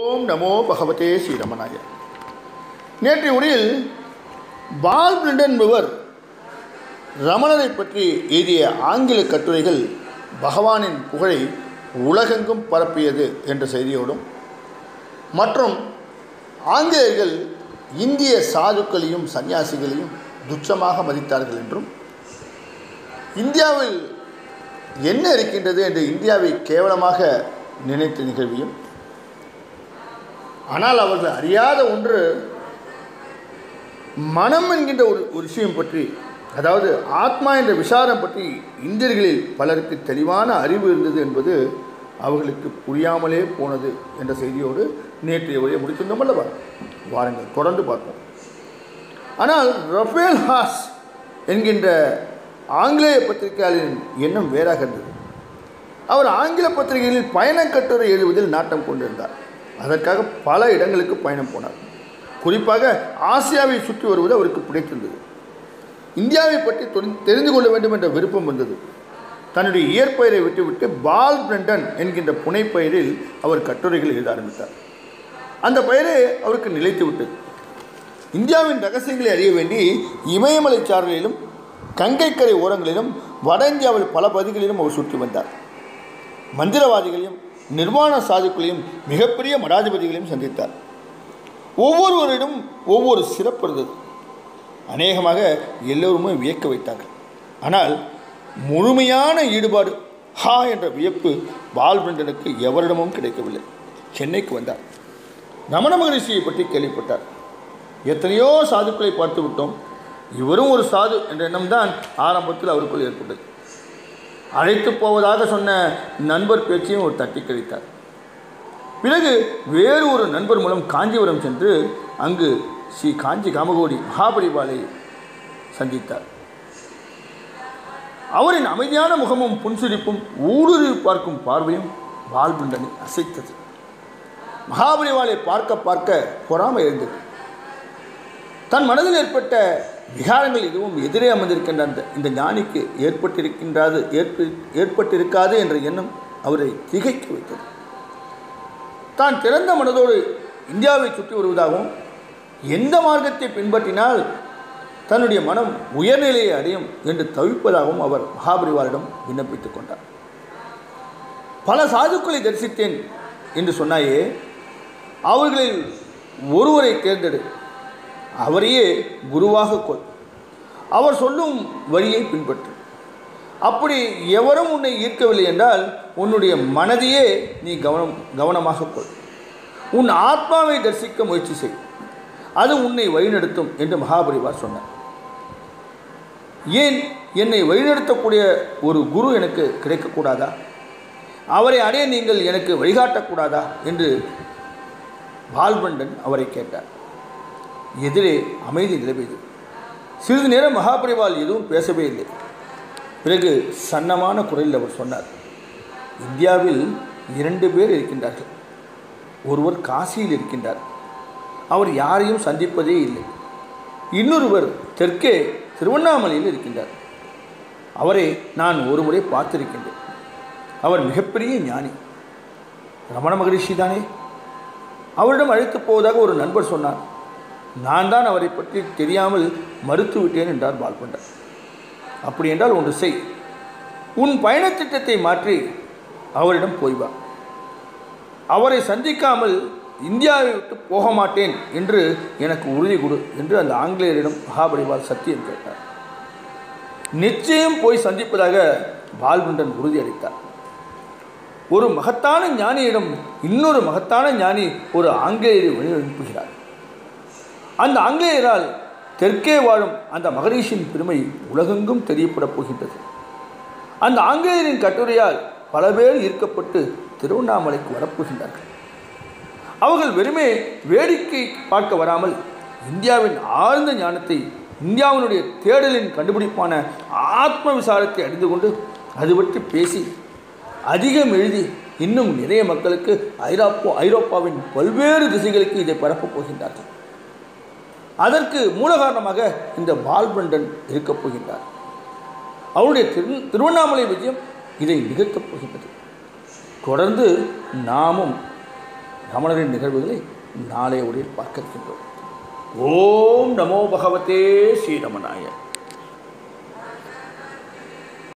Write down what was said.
ஓம் நமோ பகவதே ஸ்ரீரமணாய நேற்றைய உரையில் பால் பிரிண்டன் என்பவர் ரமணரை பற்றி எழுதிய ஆங்கில கட்டுரைகள் பகவானின் புகழை உலகெங்கும் பரப்பியது என்ற செய்தியோடும் மற்றும் ஆங்கிலேயர்கள் இந்திய சாதுக்களையும் சன்னியாசிகளையும் துச்சமாக மதித்தார்கள் என்றும் இந்தியாவில் என்ன இருக்கின்றது என்று இந்தியாவை கேவலமாக நினைத்த நிகழ்வியும் ஆனால் அவர்கள் அறியாத ஒன்று மனம் என்கின்ற ஒரு ஒரு விஷயம் பற்றி அதாவது ஆத்மா என்ற விசாரம் பற்றி இந்தியர்களில் பலருக்கு தெளிவான அறிவு இருந்தது என்பது அவர்களுக்கு புரியாமலே போனது என்ற செய்தியோடு நேற்றைய உரையை முடித்திருந்தோம் அல்லவா வாருங்கள் தொடர்ந்து பார்ப்போம் ஆனால் ரஃபேல் ஹாஸ் என்கின்ற ஆங்கிலேய பத்திரிகையாளரின் எண்ணம் வேறாக இருந்தது அவர் ஆங்கில பத்திரிகைகளில் பயணக் கட்டுரை எழுதுவதில் நாட்டம் கொண்டிருந்தார் அதற்காக பல இடங்களுக்கு பயணம் போனார் குறிப்பாக ஆசியாவை சுற்றி வருவது அவருக்கு பிடித்திருந்தது இந்தியாவை பற்றி தொரி- தெரிந்து கொள்ள வேண்டும் என்ற விருப்பம் வந்தது தன்னுடைய இயற்பெயரை விட்டுவிட்டு பால் பிரண்டன் என்கின்ற புனைப்பெயரில் அவர் கட்டுரைகள் எழுத ஆரம்பித்தார் அந்த பெயரே அவருக்கு நிலைத்து விட்டது இந்தியாவின் ரகசியங்களை அறிய வேண்டி இமயமலை சாரலிலும் கங்கைக்கரை ஓரங்களிலும் வட இந்தியாவில் பல பகுதிகளிலும் அவர் சுற்றி வந்தார் மந்திரவாதிகளையும் நிர்வாண சாதுக்களையும் மிகப்பெரிய மடாதிபதிகளையும் சந்தித்தார் ஒவ்வொருவரிடம் ஒவ்வொரு சிறப்பு இருந்தது அநேகமாக எல்லோருமே வியக்க வைத்தார்கள் ஆனால் முழுமையான ஈடுபாடு ஹா என்ற வியப்பு பால்பிரண்டனுக்கு எவரிடமும் கிடைக்கவில்லை சென்னைக்கு வந்தார் ரமண மகரிஷியை பற்றி கேள்விப்பட்டார் எத்தனையோ சாதுக்களை பார்த்து விட்டோம் இவரும் ஒரு சாது என்ற எண்ணம்தான் ஆரம்பத்தில் அவருக்குள் ஏற்பட்டது அழைத்து போவதாக சொன்ன நண்பர் பேச்சையும் ஒரு தட்டி கழித்தார் பிறகு வேறு ஒரு நண்பர் மூலம் காஞ்சிபுரம் சென்று அங்கு ஸ்ரீ காஞ்சி காமகோடி மகாபரிவாலை சந்தித்தார் அவரின் அமைதியான முகமும் புன்சிரிப்பும் ஊடுருவி பார்க்கும் பார்வையும் பால்பண்டனை அசைத்தது மகாபரிவாலை பார்க்க பார்க்க பொறாமை எழுந்தது தன் மனதில் ஏற்பட்ட விகாரங்கள் எதுவும் எதிரே அமர்ந்திருக்கின்ற அந்த இந்த ஞானிக்கு ஏற்பட்டிருக்கின்றது ஏற்ப ஏற்பட்டிருக்காது என்ற எண்ணம் அவரை திகைக்க வைத்தது தான் திறந்த மனதோடு இந்தியாவை சுற்றி வருவதாகவும் எந்த மார்க்கத்தை பின்பற்றினால் தன்னுடைய மனம் உயர்நிலையை அடையும் என்று தவிப்பதாகவும் அவர் மகாபரிவாரிடம் விண்ணப்பித்துக் கொண்டார் பல சாதுக்களை தரிசித்தேன் என்று சொன்னாயே அவர்களில் ஒருவரை தேர்ந்தெடு அவரையே குருவாக கொள் அவர் சொல்லும் வழியை பின்பற்று அப்படி எவரும் உன்னை ஈர்க்கவில்லை என்றால் உன்னுடைய மனதையே நீ கவனம் கவனமாக கொள் உன் ஆத்மாவை தரிசிக்க முயற்சி செய் அது உன்னை வழிநடத்தும் என்று மகாபரிவார் சொன்னார் ஏன் என்னை வழிநடத்தக்கூடிய ஒரு குரு எனக்கு கிடைக்கக்கூடாதா அவரை அடைய நீங்கள் எனக்கு வழிகாட்டக்கூடாதா என்று பால்பண்டன் அவரை கேட்டார் எதிரே அமைதி நிலவியது சிறிது நேரம் மகாபரிவால் எதுவும் பேசவே இல்லை பிறகு சன்னமான குரலில் அவர் சொன்னார் இந்தியாவில் இரண்டு பேர் இருக்கின்றார்கள் ஒருவர் காசியில் இருக்கின்றார் அவர் யாரையும் சந்திப்பதே இல்லை இன்னொருவர் தெற்கே திருவண்ணாமலையில் இருக்கின்றார் அவரை நான் ஒரு முறை பார்த்திருக்கின்றேன் அவர் மிகப்பெரிய ஞானி ரமண மகரிஷி தானே அவரிடம் அழைத்து போவதாக ஒரு நண்பர் சொன்னார் நான் தான் அவரை பற்றி தெரியாமல் மறுத்து விட்டேன் என்றார் பால்பண்டர் அப்படி என்றால் ஒன்று செய் உன் பயணத் திட்டத்தை மாற்றி அவரிடம் போய் வா அவரை சந்திக்காமல் இந்தியாவை விட்டு போக மாட்டேன் என்று எனக்கு உறுதி கொடு என்று அந்த ஆங்கிலேயரிடம் மகாபலிவால் சத்தியம் கேட்டார் நிச்சயம் போய் சந்திப்பதாக பால்குண்டன் உறுதியளித்தார் ஒரு மகத்தான ஞானியிடம் இன்னொரு மகத்தான ஞானி ஒரு ஆங்கிலேயரை வழி அனுப்புகிறார் அந்த ஆங்கிலேயரால் தெற்கே வாழும் அந்த மகரிஷின் பெருமை உலகெங்கும் தெரியப்படப் போகின்றது அந்த ஆங்கிலேயரின் கட்டுரையால் பல பேர் ஈர்க்கப்பட்டு திருவண்ணாமலைக்கு வரப்போகின்றார்கள் அவர்கள் வெறுமே வேடிக்கை பார்க்க வராமல் இந்தியாவின் ஆழ்ந்த ஞானத்தை இந்தியாவினுடைய தேடலின் கண்டுபிடிப்பான ஆத்ம விசாரத்தை அறிந்து கொண்டு அது பற்றி பேசி அதிகம் எழுதி இன்னும் நிறைய மக்களுக்கு ஐரோப்பா ஐரோப்பாவின் பல்வேறு திசைகளுக்கு இதை பரப்பப் போகின்றார்கள் அதற்கு மூல காரணமாக இந்த பால்பண்டன் இருக்கப் போகின்றார் அவருடைய திரு திருவண்ணாமலை விஜயம் இதை நிகழ்த்தப் போகின்றது தொடர்ந்து நாமும் ரமணரின் நிகழ்வுகளை நாளைய உரையில் பார்க்க இருக்கின்றோம் ஓம் நமோ பகவதே ஸ்ரீரமணாய